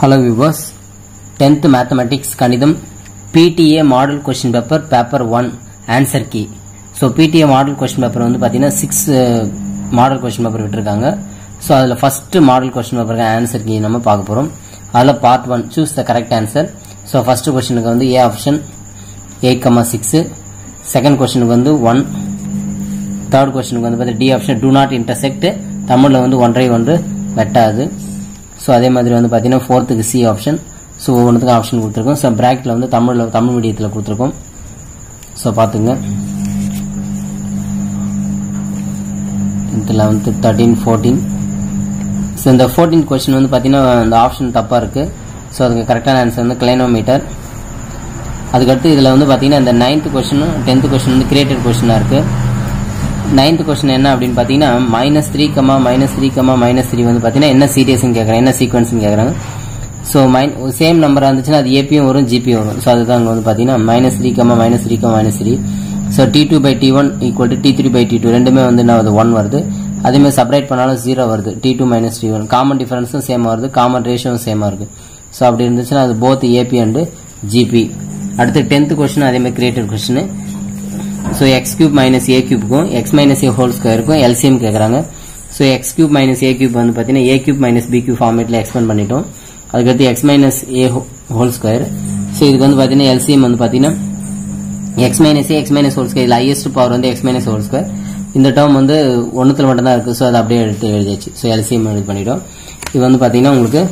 hello viewers tenth mathematics கணிதம் PTA model question paper paper one answer key so PTA model question paper வந்து பார்த்தீங்கன்னா six model question paper விட்டுருக்காங்க so அதில் first model question பேப்பருக்கு answer key நம்ம பார்க்க போகிறோம் அதில் part one choose the correct answer so first கொஸ்டினுக்கு வந்து A option eight comma six second கொஸ்டினுக்கு வந்து ஒன் தேர்ட் கொஸ்டினுக்கு வந்து பார்த்தீங்கன்னா D option do not intersect தமிழில் வந்து ஒன்றை ஒன்று வெட்டாது ஸோ அதே மாதிரி வந்து பார்த்தீங்கன்னா ஃபோர்த்துக்கு சி ஆப்ஷன் ஸோ ஒவ்வொன்றுத்துக்கும் ஆப்ஷன் கொடுத்துருக்கோம் ஸோ பிராக்கெட்டில் வந்து தமிழில் தமிழ் மீடியத்தில் கொடுத்துருக்கோம் ஸோ பார்த்துங்க tenth eleventh thirteen fourteen so இந்த ஃபோர்டீன் கொஸ்டின் வந்து பார்த்தீங்கன்னா இந்த ஆப்ஷன் தப்பாக இருக்குது ஸோ அதுக்கு கரெக்டான ஆன்சர் வந்து கிளைனோமீட்டர் அதுக்கடுத்து இதில் வந்து பார்த்தீங்கன்னா இந்த நைன்த் கொஸ்டினும் டென்த்து கொஸ்டின் வந்து கிரியேட்டட் கொஸ்டினாக இருக்குது நைன்த் கொஸ்டின் என்ன அப்படின்னு பார்த்தீங்கன்னா minus three comma minus three comma minus three வந்து பார்த்தீங்கன்னா என்ன சீரியஸ்னு கேட்குறாங்க என்ன சீக்வன்ஸ்னு கேட்குறாங்க ஸோ மைன் சேம் நம்பராக இருந்துச்சுன்னா அது ஏபியும் வரும் ஜிபியும் வரும் ஸோ அதுதான் அங்கே வந்து பார்த்தீங்கன்னா minus three comma minus three comma minus three so T two by T one equal to T three by T two ரெண்டுமே வந்து என்ன வருது ஒன் வருது அதேமாதிரி செப்பரேட் பண்ணாலும் ஜீரோ வருது T two minus T one common டிஃபரன்ஸும் சேமாக வருது காமன் ரேஷியோவும் சேமாக இருக்குது ஸோ அப்படி இருந்துச்சுன்னா அது போத் ஏபி அண்டு ஜிபி அடுத்து டென்த் கொஸ்டின் அதேமாதிரி created question so X cube minus A கியூப்க்கும் எக்ஸ் மைனஸ் ஏ ஹோல் ஸ்கொயருக்கும் எல்சிஎம் கேட்குறாங்க so X cube minus A cube வந்து பார்த்தீங்கன்னா A cube minus B cube ஃபார்மேட்டில் எக்ஸ்பெண்ட் பண்ணிட்டோம் அதுக்கடுத்து X minus A whole square so இதுக்கு வந்து பார்த்தீங்கன்னா எல்சிஎம் வந்து பார்த்தீங்கன்னா X minus A X minus whole square இல்லை ஹையஸ்ட் பவர் வந்து எக்ஸ் மைனஸ் ஹோல் ஸ்கொயர் இந்த டேர்ம் வந்து ஒன்றுத்தில் மட்டும்தான் இருக்குது ஸோ அதை அப்படியே எடுத்து எழுதியாச்சு ஸோ எல்சிஎம் இது பண்ணிட்டோம் இது வந்து பார்த்தீங்கன்னா உங்களுக்கு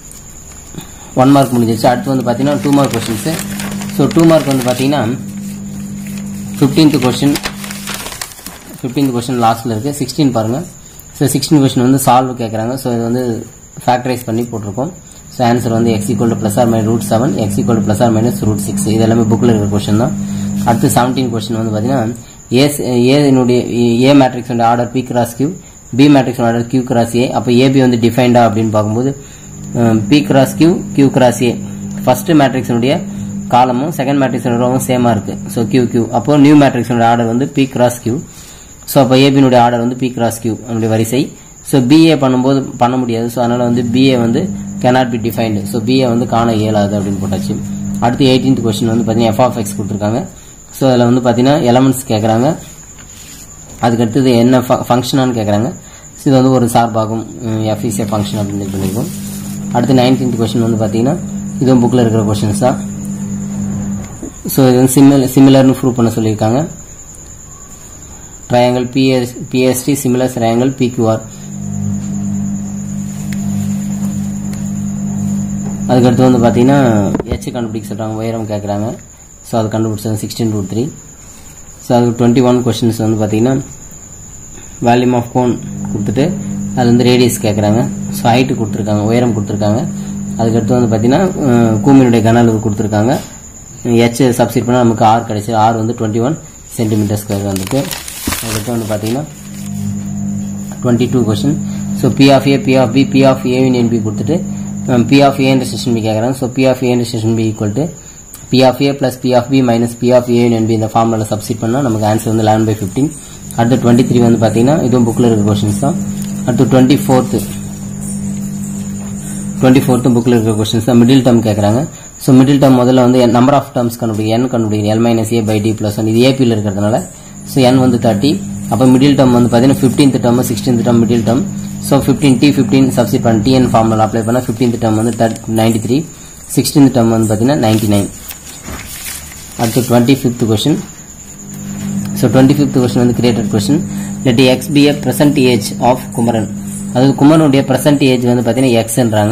ஒன் மார்க் முடிஞ்சிச்சு அடுத்து வந்து பார்த்தீங்கன்னா two mark questions so two mark வந்து பார்த்தீங்கன்னா ஃபிஃப்டீன்த் கொஸ்டின் ஃபிஃப்டீன்த் கொஸ்டின் லாஸ்ட்டில் இருக்குது சிக்ஸ்டீன் பாருங்கள் ஸோ சிக்ஸ்டீன் கொஸ்டின் வந்து சால்வ் கேட்குறாங்க ஸோ இது வந்து ஃபேக்டரைஸ் பண்ணி போட்டிருக்கோம் ஸோ ஆன்சர் வந்து X equal to plus or minus root seven X equal to plus or minus root six இது எல்லாமே புக்கில் இருக்கிற கொஸ்டின் தான் அடுத்து செவன்டீன் கொஸ்டின் வந்து பார்த்தீங்கன்னா ஏ ஏனுடைய A matrix order P cross Q B matrix order Q cross A அப்போ ஏபி வந்து டிஃபைன்டா அப்படின்னு பார்க்கும்போது P cross Q Q cross A first மேட்ரிக்ஸினுடைய காலமும் செகண்ட் மேட்ரிக்ஸ் ரோவும் சேமா இருக்கு ஸோ கியூ கியூ அப்போ நியூ மேட்ரிக்ஸோட ஆர்டர் வந்து பி கிராஸ் கியூ ஸோ அப்போ ஏபினுடைய ஆர்டர் வந்து பி கிராஸ் கியூ நம்முடைய வரிசை ஸோ பிஏ பண்ணும்போது பண்ண முடியாது ஸோ அதனால வந்து பிஏ வந்து cannot be defined so BA வந்து காண இயலாது அப்படின்னு போட்டாச்சு அடுத்து எயிட்டீன்த் கொஸ்டின் வந்து பார்த்தீங்கன்னா எஃப் ஆஃப் எக்ஸ் கொடுத்துருக்காங்க ஸோ அதில் வந்து பார்த்தீங்கன்னா எலமெண்ட்ஸ் கேட்குறாங்க அதுக்கடுத்தது என்ன ஃபங்க்ஷனான்னு கேட்குறாங்க ஸோ இது வந்து ஒரு சார்பாகும் எஃப்இசிஏ ஃபங்க்ஷன் அப்படின்னு பண்ணியிருக்கோம் அடுத்து நைன்டீன்த் கொஸ்டின் வந்து பார்த்தீங்கன்னா இதுவும் புக்கில் இருக்கிற கொஸ்டின்ஸ் தான் ஸோ இது வந்து சிமிலர் சிமிலர்னு ப்ரூவ் பண்ண சொல்லியிருக்காங்க triangle PS PST similar triangle PQR அதுக்கடுத்து வந்து பார்த்தீங்கன்னா ஹெச் கண்டுபிடிக்க சொல்கிறாங்க உயரம் கேட்குறாங்க ஸோ அது கண்டுபிடிச்சது சிக்ஸ்டீன் ரூட் த்ரீ ஸோ அதுக்கு டுவெண்ட்டி ஒன் கொஸ்டின்ஸ் வந்து பார்த்தீங்கன்னா வேல்யூம் ஆஃப் கோன் கொடுத்துட்டு அது வந்து ரேடியஸ் கேட்குறாங்க ஸோ ஹைட்டு கொடுத்துருக்காங்க உயரம் கொடுத்துருக்காங்க அதுக்கடுத்து வந்து பார்த்தீங்கன்னா கூமியினுடைய கன அளவு கொடுத்துருக்காங்க ஹெச் சப்ஸ்டிட் பண்ணால் நமக்கு ஆர் கிடைச்சி ஆர் வந்து டுவெண்ட்டி ஒன் சென்டிமீட்டர் ஸ்கொயர் வந்துட்டு அதுக்கு வந்து பார்த்தீங்கன்னா twenty two question so P of A P of B P of A union B கொடுத்துட்டு P of A section B கேட்குறாங்க so P of A section B equal to P of A plus P of B minus P of A union B இந்த formula substitute பண்ணால் நமக்கு answer வந்து eleven by fifteen அடுத்து twenty three வந்து பார்த்தீங்கன்னா இதுவும் புக்கில் இருக்கிற கொஸ்டின்ஸ் தான் அடுத்து டுவெண்ட்டி ஃபோர்த்து டுவெண்ட்டி ஃபோர்த்து புக்கில் இருக்கிற கொஸ்டின்ஸ் தான் மிடில் டேர்ம் கேட்குறாங்க ஸோ மிடில் டேர்ம் முதல்ல வந்து நம்பர் ஆஃப் டேர்ம்ஸ் கண்டுபிடிக்கும் என் கண்டுபிடிக்கும் L minus A by D plus one இது ஏபியில் இருக்கிறதுனால ஸோ என் வந்து தேர்ட்டி அப்போ மிடில் டேர்ம் வந்து பார்த்தீங்கன்னா fifteenth term sixteenth term middle term so fifteen T fifteen substitute பண்ண டிஎன் ஃபார்முலா அப்ளை பண்ணால் ஃபிஃப்டீன்த் டேர்ம் வந்து நைன்டி த்ரீ சிக்ஸ்டீன்த் டேர்ம் வந்து பார்த்தீங்கன்னா நைன்டி நைன் அடுத்து twenty fifth question so twenty fifth question வந்து created question let X be a present age of Kumaran அதாவது குமரனுடைய present age வந்து பார்த்தீங்கன்னா எக்ஸ்ன்றாங்க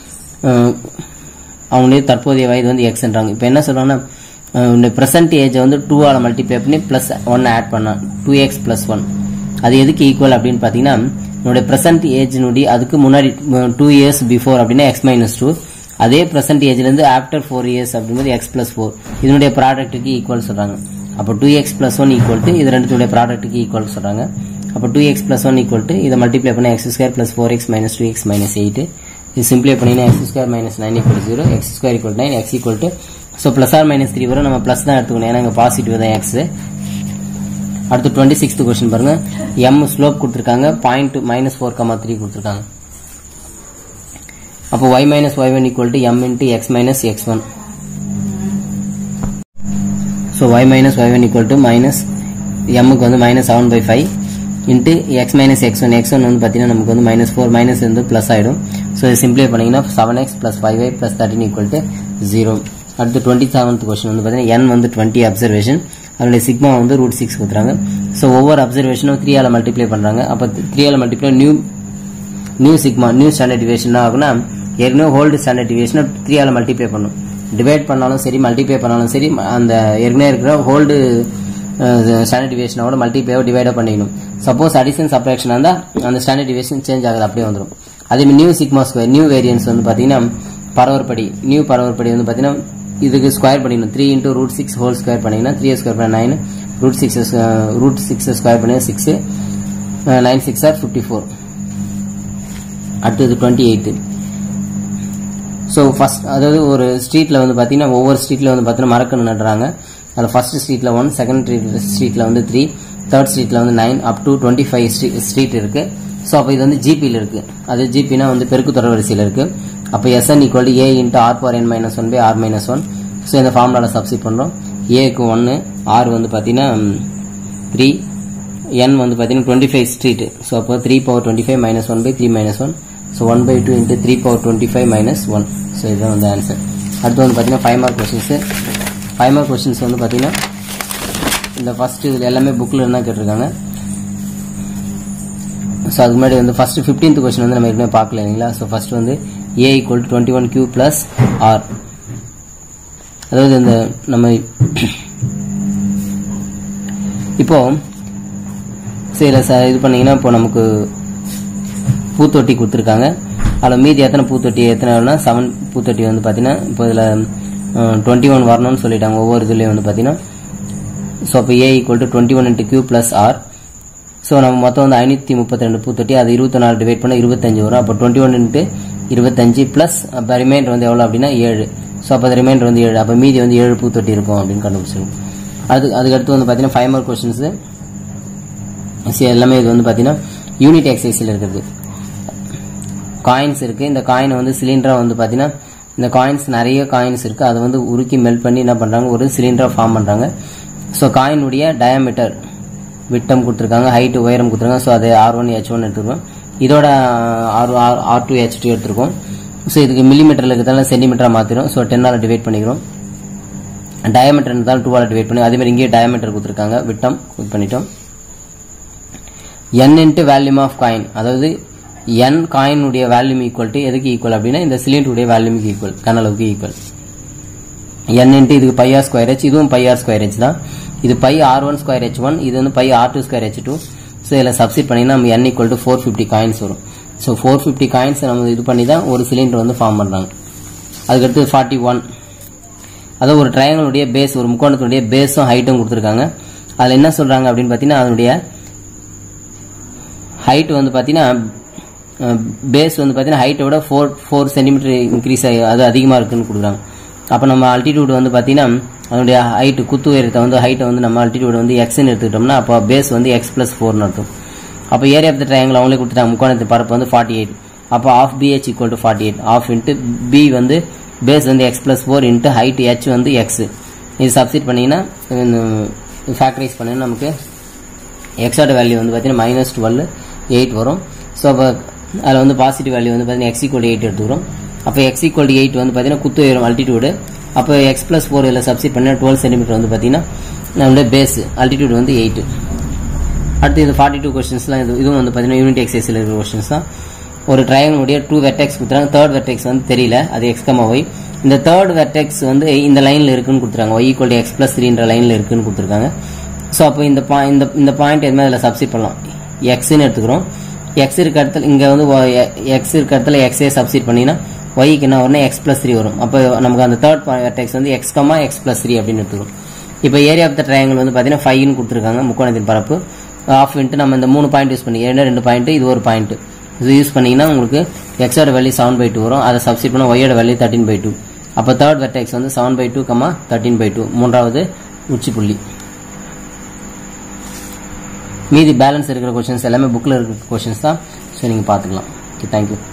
அவங்களுடைய தற்போதைய வயது வந்து எக்ஸ்ன்றாங்க இப்போ என்ன சொல்றாங்கன்னா பிரசன்ட் ஏஜ் வந்து டூ ஆல மல்டிப்ளை பண்ணி பிளஸ் ஒன் ஆட் பண்ணா டூ எக்ஸ் பிளஸ் ஒன் அது எதுக்கு ஈக்குவல் அப்படின்னு பார்த்தீங்கன்னா என்னுடைய பிரசன்ட் ஏஜ்னுடைய அதுக்கு முன்னாடி டூ இயர்ஸ் பிஃபோர் அப்படின்னா எக்ஸ் மைனஸ் டூ அதே பிரசன்ட் ஏஜ்லேருந்து ஆஃப்டர் ஃபோர் இயர்ஸ் அப்படிங்கிறது எக்ஸ் பிளஸ் ஃபோர் இதனுடைய ப்ராடக்ட்டுக்கு ஈக்குவல் சொல்றாங்க அப்போ two X plus one equal to இது ரெண்டுத்துடைய ப்ராடக்ட்டுக்கு ஈக்குவல் சொல்றாங்க அப்போ two X plus one equal to இதை மல்டிப்ளை பண்ண X square plus four X minus two X minus eight இது சிம்பிளை பண்ணினா X square minus nine equal zero X square equal nine X equal to so plus or minus three வரும் நம்ம plus தான் எடுத்துக்கணும் ஏன்னா இங்கே பாசிட்டிவ் தான் எக்ஸ் அடுத்து டுவெண்ட்டி சிக்ஸ்த் கொஸ்டின் பாருங்க எம் ஸ்லோப் கொடுத்துருக்காங்க point minus four comma three கொடுத்துருக்காங்க அப்போ y minus Y one equal to M into X minus X one so Y minus Y one equal to minus எம்முக்கு வந்து minus seven by five into X minus X one X one வந்து பார்த்தீங்கன்னா நமக்கு வந்து minus four minus வந்து plus ஆகிடும் ஸோ இது சிம்பிளை பண்ணிங்கன்னா seven X plus five Y plus thirteen equal to zero அடுத்து டுவெண்ட்டி செவன்த் கொஸ்டின் வந்து பார்த்தீங்கன்னா என் வந்து டுவெண்ட்டி அப்சர்வேஷன் அதனுடைய சிக்மா வந்து ரூட் சிக்ஸ் கொடுத்துறாங்க ஸோ ஒவ்வொரு அப்சர்வேஷனும் த்ரீ ஆல மல்டிப்ளை பண்ணுறாங்க அப்போ த்ரீ ஆல multiply new new sigma new standard deviation ஆகுனா ஏற்கனவே ஹோல்டு ஸ்டாண்டர்ட் டிவியேஷனை த்ரீ ஆல மல்டிப்ளை பண்ணும் டிவைட் பண்ணாலும் சரி மல்டிப்ளை பண்ணாலும் சரி அந்த ஏற்கனவே இருக்கிற ஹோல்டு ஸ்டாண்டர்ட் டிவியேஷனோட மல்டிப்ளையோ டிவைடோ பண்ணிக்கணும் சப்போஸ் அடிஷன் சப்ராக்ஷன் இருந்தால் அந்த ஸ்டாண்டர்ட் டிவியேஷன் சேஞ்ச் ஆகுது அப்படியே வந்துடும் அதே new sigma square new variance வந்து பார்த்தீங்கன்னா பரவற்படி நியூ பரவற்படி வந்து பார்த்தீங்கன்னா இதுக்கு ஸ்கொயர் பண்ணிக்கணும் three into root six whole square பண்ணிங்கன்னா த்ரீ ஸ்கொயர் பண்ண nine root six root six square பண்ணி six nine six are fifty four அடுத்தது டுவெண்ட்டி எயிட்டு ஸோ ஃபஸ்ட் அதாவது ஒரு ஸ்ட்ரீட்டில் வந்து பார்த்தீங்கன்னா ஒவ்வொரு ஸ்ட்ரீட்டில் வந்து பார்த்தீங்கன்னா மரக்கன்று நடுறாங்க அதில் ஃபர்ஸ்ட் ஸ்ட்ரீட்டில் ஒன் செகண்ட் ஸ்ட்ரீட்டில் வந்து த்ரீ தேர்ட் ஸ்ட்ரீட்டில் வந்து nine up to twenty five street இருக்குது ஸோ அப்போ இது வந்து ஜிபியில் இருக்குது அது ஜிபினா வந்து பெருக்கு தொடர்வரிசையில் இருக்குது அப்போ s n equal to a into r power n minus one by r minus one so இந்த ஃபார்முலாவில் சப்ஸ்டிட் பண்ணுறோம் ஏக்கு ஒன்று ஆர் வந்து பார்த்தீங்கன்னா த்ரீ என் வந்து பார்த்தீங்கன்னா டுவெண்ட்டி ஃபைவ் ஸ்ட்ரீட் ஸோ அப்போ three power twenty five minus one by three minus one so one by two into three power twenty five minus one so இதுதான் வந்து ஆன்சர் அடுத்து வந்து பார்த்தீங்கன்னா five mark questions five mark questions வந்து பார்த்தீங்கன்னா இந்த first இதில் எல்லாமே புக்கில் இருந்தால் கேட்டிருக்காங்க ஸோ அதுக்கு முன்னாடி வந்து ஃபர்ஸ்ட் ஃபிஃப்டீன்த் கொஸ்டின் வந்து நம்ம ஏற்கனவே பார்க்கல இல்லைங்களா ஸோ ஃபர்ஸ்ட் வந்து a equal to twenty one q plus r அதாவது இந்த நம்ம இப்போ சரி சார் இது பண்ணீங்கன்னா இப்போ நமக்கு பூத்தொட்டி கொடுத்துருக்காங்க அதில் மீதி எத்தனை பூத்தொட்டி எத்தனை செவன் பூத்தொட்டி வந்து பார்த்தீங்கன்னா இப்போ இதில் டுவெண்ட்டி ஒன் வரணும்னு சொல்லிட்டாங்க ஒவ்வொரு இதுலேயும் வந்து பார்த்தீங்கன்னா ஸோ அப்போ a equal to twenty one into q plus r so நம்ம மொத்தம் வந்து ஐநூற்றி முப்பத்தி ரெண்டு பூத்தொட்டி அது இருபத்தி நாலு டிவைட் பண்ணால் இருபத்தஞ்சு வரும் அப்போ டுவெண்ட்டி ஒன் இன்ட்டு இருபத்தஞ்சு ப்ளஸ் அப்போ ரிமைண்டர் வந்து எவ்வளோ அப்படின்னா ஏழு ஸோ அப்போ அது ரிமைண்டர் வந்து ஏழு அப்போ மீதி வந்து ஏழு பூத்தொட்டி இருக்கும் அப்படின்னு கண்டுபிடிச்சிருக்கும் அது அதுக்கடுத்து வந்து பார்த்தீங்கன்னா ஃபைவ் மார்க் கொஸ்டின்ஸு எல்லாமே இது வந்து பார்த்தீங்கன்னா யூனிட் எக்ஸசைஸில் இருக்கிறது காயின்ஸ் இருக்குது இந்த காயின் வந்து சிலிண்டராக வந்து பார்த்தீங்கன்னா இந்த காயின்ஸ் நிறைய காயின்ஸ் இருக்குது அதை வந்து உருக்கி மெல்ட் பண்ணி என்ன பண்ணுறாங்க ஒரு சிலிண்டராக ஃபார்ம் பண்ணுறாங்க ஸோ காயினுடைய டயாமீட்டர் விட்டம் கொடுத்துருக்காங்க ஹைட் உயரம் கொடுத்துருக்காங்க ஸோ அது ஆர் ஒன் ஹெச் ஒன் எடுத்துருக்கோம் இதோட r r r two h two எடுத்துருக்கோம் ஸோ இதுக்கு மில்லிமீட்டரில் இருக்கிறதால சென்டிமீட்டராக மாற்றிடும் ஸோ டென்னால் டிவைட் பண்ணிக்கிறோம் டயாமீட்டர் இருந்தாலும் டூவால் டிவைட் பண்ணி அதே மாதிரி இங்கேயே டயாமீட்டர் கொடுத்துருக்காங்க விட்டம் இது பண்ணிட்டோம் n into volume of coin அதாவது என் காயினுடைய வேல்யூம் ஈக்குவல் டு எதுக்கு ஈக்குவல் அப்படின்னா இந்த சிலிண்டருடைய வேல்யூமுக்கு ஈக்குவல் கனளவுக்கு ஈக்குவல் என் இன்ட்டு இதுக்கு பை ஆர் ஸ்கொயர் ஹெச் இதுவும் பை ஆர் ஸ்கொயர் ஹெச் தான் இது pi r one square h one இது வந்து pi r two square h two so இதில் சப்ஸ்டிட் பண்ணிங்கன்னா நம்ம n equal to four fifty coins வரும் ஸோ ஃபோர் ஃபிஃப்டி காயின்ஸ் நம்ம இது பண்ணி தான் ஒரு சிலிண்டர் வந்து ஃபார்ம் பண்ணுறாங்க அதுக்கடுத்து ஃபார்ட்டி ஒன் அதாவது ஒரு ட்ரையாங்கலுடைய பேஸ் ஒரு முக்கோணத்தினுடைய பேஸும் ஹைட்டும் கொடுத்துருக்காங்க அதில் என்ன சொல்கிறாங்க அப்படின்னு பார்த்தீங்கன்னா அதனுடைய ஹைட் வந்து பார்த்தீங்கன்னா பேஸ் வந்து பார்த்தீங்கன்னா ஹைட்டை விட ஃபோர் ஃபோர் சென்டிமீட்டர் இன்க்ரீஸ் ஆகி அது அதிகமாக இருக்குன்னு கொடுக்குறாங்க அப்போ நம்ம அல்டிடியூட் வந்து பார்த்தீங்கன்னா அதனுடைய ஹைட்டு குத்து உயரத்தை வந்து ஹைட்டை வந்து நம்ம அல்டிடியூட் வந்து எக்ஸ்ன்னு எடுத்துக்கிட்டோம்னா அப்போ பேஸ் வந்து எக்ஸ் ப்ளஸ் ஃபோர்னு அர்த்தம் அப்போ ஏரியா ஆஃப் த ட்ரையாங்கிள் அவங்களே கொடுத்துட்டாங்க முக்கோணத்து பரப்பு வந்து ஃபார்ட்டி எயிட் அப்போ half b h equal to forty eight half into b வந்து பேஸ் வந்து x plus four into height h வந்து எக்ஸ் இது சப்ஸ்டிட் பண்ணிங்கன்னா ஃபேக்டரைஸ் பண்ணிங்கன்னா நமக்கு எக்ஸோட வேல்யூ வந்து பார்த்தீங்கன்னா மைனஸ் டுவெல் எயிட் வரும் ஸோ அப்போ அதில் வந்து பாசிட்டிவ் வேல்யூ வந்து பார்த்தீங்கன்னா எக்ஸ் ஈக்குவல் எயிட் எடுத்துக்கிறோம் அப்போ எக்ஸ் ஈக்குவல் எயிட் வந்து பார்த்தீங்கன்னா குத்து உயரம் அல்டிடியூடு அப்போ எக்ஸ் ப்ளஸ் ஃபோர் இதில் சப்ஸ்டிட் பண்ணால் டுவெல் சென்டிமீட்டர் வந்து பார்த்தீங்கன்னா நம்மளுடைய பேஸ் அல்டிடியூட் வந்து எயிட் அடுத்து இந்த ஃபார்ட்டி டூ கொஸ்டின்ஸ்லாம் இது இதுவும் வந்து பார்த்தீங்கன்னா யூனிட் எக்ஸைஸில் இருக்கிற கொஸ்டின்ஸ் தான் ஒரு ட்ரையாங்கிளுடைய டூ வெர்டெக்ஸ் கொடுத்துறாங்க தேர்ட் வெர்டெக்ஸ் வந்து தெரியல அது எக்ஸ் கமா ஒய் இந்த தேர்ட் வெர்டெக்ஸ் வந்து இந்த லைனில் இருக்குன்னு கொடுத்துருக்காங்க ஒய் ஈக்குவல் எக்ஸ் ப்ளஸ் த்ரீன்ற லைனில் இருக்குன்னு கொடுத்துருக்காங்க ஸோ அப்போ இந்த பா இந்த இந்த பாயிண்ட் எதுவுமே அதில் சப்ஸ்டிட் பண்ணலாம் எக்ஸ்ன்னு எடுத்துக்கிறோம் எக்ஸ் இருக்க இடத்துல இங்கே வந்து எக்ஸ் இருக்க இடத்துல எக்ஸே சப்ஸ்டிட் பண்ணிங்கன்னா ஒய்க்கு என்ன வரும்னா எக்ஸ் ப்ளஸ் த்ரீ வரும் அப்போ நமக்கு அந்த தேர்ட் வெர்டெக்ஸ் வந்து x comma x plus three அப்படின்னு எடுத்துக்கிறோம் இப்போ ஏரியா ஆஃப் த ட்ரையாங்கிள் வந்து பார்த்தீங்கன்னா ஃபைவ்னு கொடுத்துருக்காங்க முக்கோணத்தின் பரப்பு ஆஃப் இன்ட்டு நம்ம இந்த மூணு பாயிண்ட் யூஸ் பண்ணி ரெண்டு ரெண்டு பாயிண்ட் இது ஒரு பாயிண்ட் இது யூஸ் பண்ணீங்கன்னா உங்களுக்கு எக்ஸோட வேல்யூ செவன் பை டூ வரும் அதை சப்ஸ்டிட் பண்ண ஒய்யோட வேல்யூ தேர்ட்டின் பை டூ அப்போ தேர்ட் வெர்டெக்ஸ் வந்து seven by two comma thirteen by two மூன்றாவது உச்சி புள்ளி மீதி பேலன்ஸ் இருக்கிற கொஷின்ஸ் எல்லாமே புக்கில் இருக்கிற கொஷின்ஸ் தான் ஸோ நீங்கள் பார்த்துக்கலாம் ஓகே தேங்க்யூ